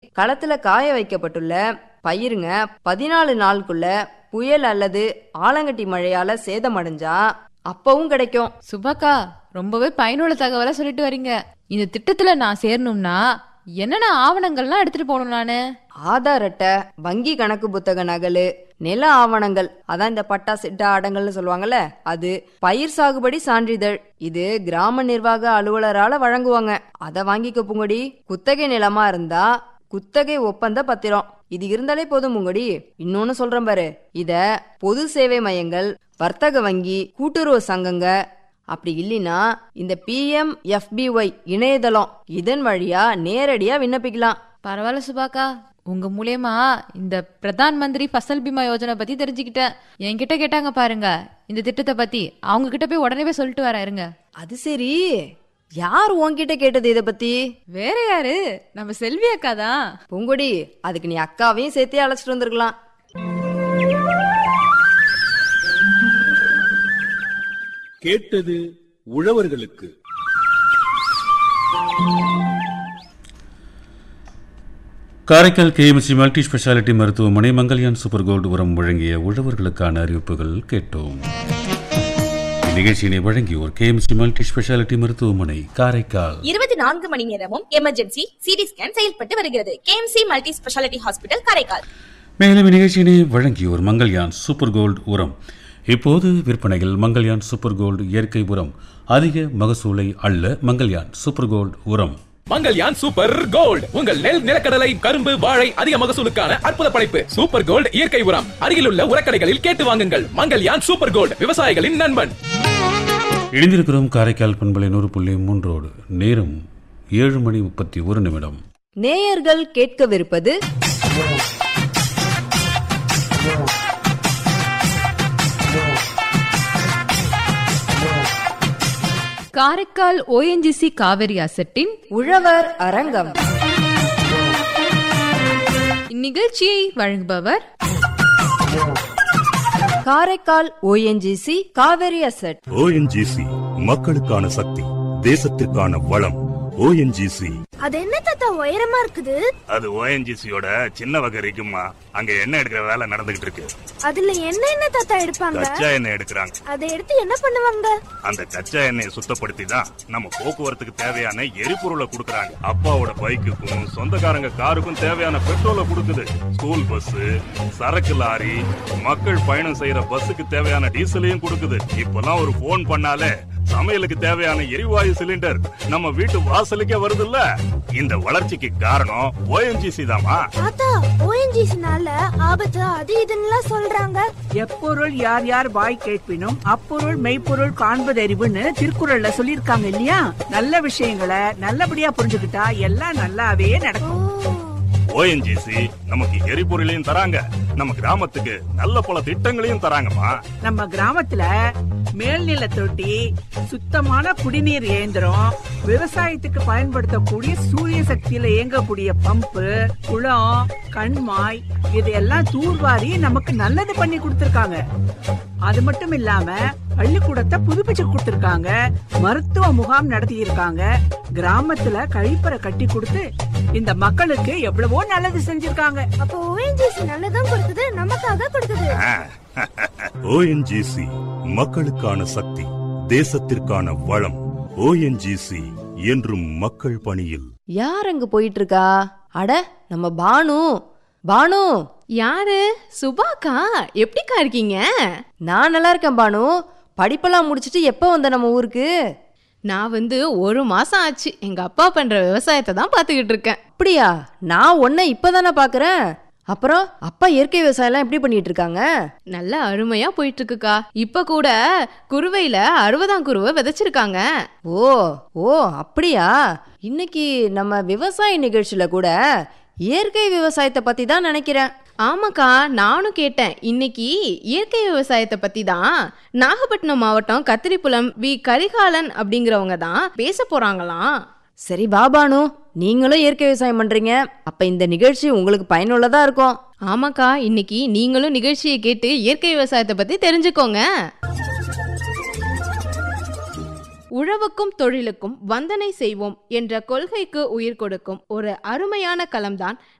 களத்துல காய வைக்கப்பட்டுள்ள பயிருங்க பதினாலு நாளுக்குள்ள புயல் அல்லது ஆலங்கட்டி மழையால சேதமடைஞ்சா அப்பவும் கிடைக்கும் சுபாக்கா ரொம்பவே பயனுள்ள தகவலா சொல்லிட்டு வரீங்க இந்த திட்டத்துல நான் சேரணும்னா என்னென்ன ஆவணங்கள்லாம் எடுத்துட்டு போகணும் நானு ஆதார் அட்டை வங்கி கணக்கு புத்தக நகலு நில ஆவணங்கள் அதான் இந்த பட்டா சிட்டா அடங்கல்னு சொல்லுவாங்கல்ல அது பயிர் சாகுபடி சான்றிதழ் இது கிராம நிர்வாக அலுவலரால வழங்குவாங்க அத வாங்கிக்க பூங்கொடி குத்தகை நிலமா இருந்தா குத்தகை ஒப்பந்த பத்திரம் இது இருந்தாலே போதும் பூங்கொடி இன்னொன்னு சொல்றேன் பாரு இத பொது சேவை மையங்கள் வர்த்தக வங்கி கூட்டுறவு சங்கங்க அப்படி இல்லைன்னா இந்த பிஎம் எஃபிஒய் இணையதளம் இதன் வழியா நேரடியா விண்ணப்பிக்கலாம் பரவாயில்ல சுபாக்கா உங்க மூலியமா இந்த பிரதான் மந்திரி ஃபசல் பீமா யோஜனை பத்தி தெரிஞ்சுக்கிட்டேன் என்கிட்ட கேட்டாங்க பாருங்க இந்த திட்டத்தை பத்தி அவங்க கிட்ட போய் உடனே போய் சொல்லிட்டு வரேன் இருங்க அது சரி யார் உன்கிட்ட கேட்டது இத பத்தி வேற யாரு நம்ம செல்வி அக்கா தான் பூங்கொடி அதுக்கு நீ அக்காவையும் சேர்த்தே அழைச்சிட்டு வந்திருக்கலாம் கேட்டது உழவர்களுக்கு காரைக்கால் கேஎம்சி மல்டி ஸ்பெஷாலிட்டி மருத்துவமனை மங்கல்யான் சூப்பர் கோல்டு உரம் வழங்கிய உழவர்களுக்கான அறிவிப்புகள் கேட்டோம் இந்நிகழ்ச்சியினை வழங்கியோர் கேஎம்சி மல்டி ஸ்பெஷாலிட்டி மருத்துவமனை காரைக்கால் இருபத்தி நான்கு மணி நேரமும் எமர்ஜென்சி சிடி ஸ்கேன் செயல்பட்டு வருகிறது KMC multi speciality hospital Karaikal மேலும் இந்நிகழ்ச்சியினை வழங்கியோர் மங்கல்யான் சூப்பர் கோல்டு உரம் இப்போது விற்பனையில் மங்கல்யான் சூப்பர் கோல்டு இயற்கை உரம் அதிக மகசூலை அள்ள மங்கல்யான் சூப்பர் கோல்டு உரம் மங்கல்யான் சூப்பர் கோல்ட் உங்கள் நெல் நிலக்கடலை கரும்பு வாழை அதிக மகசூலுக்கான அற்புத படைப்பு சூப்பர் கோல்ட் இயற்கை உரம் அருகிலுள்ள உரக்கடைகளில் கேட்டு வாங்குங்கள் மங்கல்யான் சூப்பர் கோல்ட் விவசாயிகளின் நண்பன் இணைந்திருக்கிறோம் காரைக்கால் பண்பலை நூறு புள்ளி மூன்றோடு நேரம் ஏழு மணி முப்பத்தி ஒரு நிமிடம் நேயர்கள் கேட்கவிருப்பது காரைக்கால் ஓஎன்ஜிசி காவிரி அசட்டின் உழவர் அரங்கம் இந்நிகழ்ச்சியை வழங்குபவர் Karaikal ONGC Cauvery asset ONGC மக்களுக்கான சக்தி தேசத்திற்கான வளம் ஓஎன்ஜிசி அது என்ன தாத்தா உயரமா இருக்குது அது ஓஎன்ஜிசியோட சின்ன வகை இருக்குமா அங்க எண்ணெய் எடுக்கிற வேலை நடந்துகிட்டு இருக்கு அதுல என்ன என்ன தாத்தா எடுப்பாங்க கச்சா எண்ணெய் எடுக்கிறாங்க அதை எடுத்து என்ன பண்ணுவாங்க அந்த கச்சா எண்ணெயை சுத்தப்படுத்தி தான் நம்ம போக்குவரத்துக்கு தேவையான எரிபொருளை கொடுக்கறாங்க அப்பாவோட பைக்குக்கும் சொந்தக்காரங்க காருக்கும் தேவையான பெட்ரோலை கொடுக்குது ஸ்கூல் பஸ் சரக்கு லாரி மக்கள் பயணம் செய்யற பஸ்ஸுக்கு தேவையான டீசலையும் கொடுக்குது இப்பெல்லாம் ஒரு போன் பண்ணாலே சமையலுக்கு தேவையான எரிவாயு சிலிண்டர் நம்ம வீட்டு வாசலுக்கே வருதுல்ல இந்த வளர்ச்சிக்கு காரணம் ஓஎன்ஜிசி தாமா தாத்தா ஓஎன்ஜிசினால ஆபத்து அது இதுன்னு சொல்றாங்க எப்பொருள் யார் யார் வாய் கேட்பினும் அப்பொருள் மெய்ப்பொருள் காண்பதறிவுன்னு திருக்குறள்ல சொல்லியிருக்காங்க இல்லையா நல்ல விஷயங்களை நல்லபடியா புரிஞ்சுக்கிட்டா எல்லாம் நல்லாவே நடக்கும் ஓஎன்ஜிசி நமக்கு எரிபொருளையும் தராங்க நம்ம கிராமத்துக்கு நல்ல பல திட்டங்களையும் தராங்கம்மா நம்ம கிராமத்துல மேல்நில தொட்டி சுத்தமான குடிநீர் இயந்திரம் விவசாயத்துக்கு பயன்படுத்தக்கூடிய சூரிய சக்தியில இயங்கக்கூடிய பம்பு குளம் கண்மாய் இதையெல்லாம் தூர்வாரி நமக்கு நல்லது பண்ணி கொடுத்திருக்காங்க அது மட்டும் இல்லாம பள்ளிக்கூடத்தை புதுப்பிச்சு கொடுத்திருக்காங்க மருத்துவ முகாம் நடத்தி இருக்காங்க கிராமத்துல கழிப்பறை கட்டி கொடுத்து இந்த மக்களுக்கு எவ்வளவோ நல்லது செஞ்சிருக்காங்க அப்போ ஓஎன்ஜிசி நல்லதும் கொடுக்குது நமக்காக கொடுக்குது ஓஎன்ஜிசி மக்களுக்கான சக்தி தேசத்திற்கான வளம் ஓஎன்ஜிசி என்றும் மக்கள் பணியில் யார் அங்க போயிட்டு இருக்கா அட நம்ம பானு பானு யாரு சுபாக்கா எப்படிக்கா இருக்கீங்க நான் நல்லா இருக்கேன் பானு படிப்பெல்லாம் முடிச்சிட்டு எப்போ வந்த நம்ம ஊருக்கு நான் வந்து ஒரு மாசம் ஆச்சு எங்க அப்பா பண்ற விவசாயத்தை தான் பாத்துக்கிட்டு இருக்கேன் அப்படியா நான் உன்னை இப்பதானே பாக்குறேன் அப்புறம் அப்பா இயற்கை விவசாயம்லாம் எப்படி பண்ணிட்டு இருக்காங்க நல்ல அருமையா போயிட்டு இருக்குக்கா இப்ப கூட குருவையில அறுபதாம் குருவை விதைச்சிருக்காங்க ஓ ஓ அப்படியா இன்னைக்கு நம்ம விவசாய நிகழ்ச்சியில கூட இயற்கை விவசாயத்தை பத்தி தான் நினைக்கிறேன் ஆமாக்கா நானும் கேட்டேன் இன்னைக்கு இயற்கை விவசாயத்தை பத்தி தான் நாகப்பட்டினம் மாவட்டம் கத்திரிப்புலம் வி கரிகாலன் அப்படிங்கிறவங்க தான் பேச போறாங்களாம் சரி பாபானு நீங்களும் இயற்கை விவசாயம் பண்றீங்க அப்ப இந்த நிகழ்ச்சி உங்களுக்கு பயனுள்ளதா இருக்கும் ஆமாக்கா இன்னைக்கு நீங்களும் நிகழ்ச்சியை கேட்டு இயற்கை விவசாயத்தை பத்தி தெரிஞ்சுக்கோங்க உழவுக்கும் தொழிலுக்கும் வந்தனை செய்வோம் என்ற கொள்கைக்கு உயிர் கொடுக்கும் ஒரு அருமையான களம்தான்